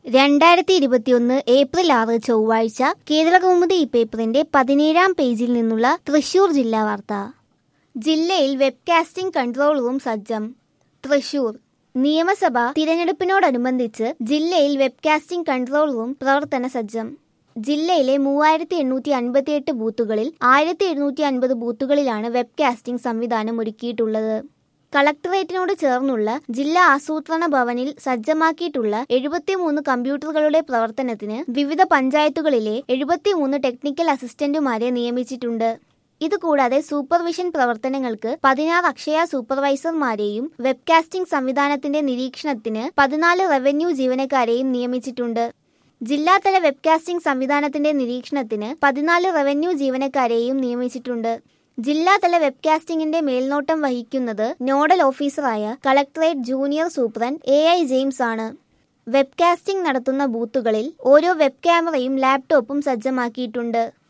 രണ്ടായിരത്തി ഇരുപത്തിയൊന്ന് ഏപ്രിൽ ആറ് ചൊവ്വാഴ്ച കേരളകൗമുദി ഈ പേപ്പറിന്റെ പതിനേഴാം പേജിൽ നിന്നുള്ള തൃശൂർ ജില്ലാ വാർത്ത ജില്ലയിൽ വെബ്കാസ്റ്റിംഗ് കൺട്രോൾ റൂം സജ്ജം തൃശൂർ നിയമസഭ തിരഞ്ഞെടുപ്പിനോടനുബന്ധിച്ച് ജില്ലയിൽ വെബ്കാസ്റ്റിംഗ് കൺട്രോൾ റൂം പ്രവർത്തന സജ്ജം ജില്ലയിലെ മൂവായിരത്തി എണ്ണൂറ്റി അൻപത്തിയെട്ട് ബൂത്തുകളിൽ ആയിരത്തി എഴുന്നൂറ്റി അൻപത് ബൂത്തുകളിലാണ് വെബ്കാസ്റ്റിംഗ് സംവിധാനം ഒരുക്കിയിട്ടുള്ളത് കളക്ടറേറ്റിനോട് ചേർന്നുള്ള ജില്ലാ ആസൂത്രണ ഭവനിൽ സജ്ജമാക്കിയിട്ടുള്ള എഴുപത്തിമൂന്ന് കമ്പ്യൂട്ടറുകളുടെ പ്രവർത്തനത്തിന് വിവിധ പഞ്ചായത്തുകളിലെ എഴുപത്തിമൂന്ന് ടെക്നിക്കൽ അസിസ്റ്റന്റുമാരെ നിയമിച്ചിട്ടുണ്ട് ഇതുകൂടാതെ സൂപ്പർവിഷൻ പ്രവർത്തനങ്ങൾക്ക് പതിനാറ് അക്ഷയ സൂപ്പർവൈസർമാരെയും വെബ്കാസ്റ്റിംഗ് സംവിധാനത്തിന്റെ നിരീക്ഷണത്തിന് പതിനാല് റവന്യൂ ജീവനക്കാരെയും നിയമിച്ചിട്ടുണ്ട് ജില്ലാതല വെബ്കാസ്റ്റിംഗ് സംവിധാനത്തിന്റെ നിരീക്ഷണത്തിന് പതിനാല് റവന്യൂ ജീവനക്കാരെയും നിയമിച്ചിട്ടുണ്ട് ജില്ലാതല വെബ്കാസ്റ്റിംഗിന്റെ മേൽനോട്ടം വഹിക്കുന്നത് നോഡൽ ഓഫീസറായ collectorate junior superintendent A I James ആണ് വെബ്കാസ്റ്റിംഗ് നടത്തുന്ന ബൂത്തുകളിൽ ഓരോ വെബ് ക്യാമറയും ലാപ്ടോപ്പും സജ്ജമാക്കിയിട്ടുണ്ട്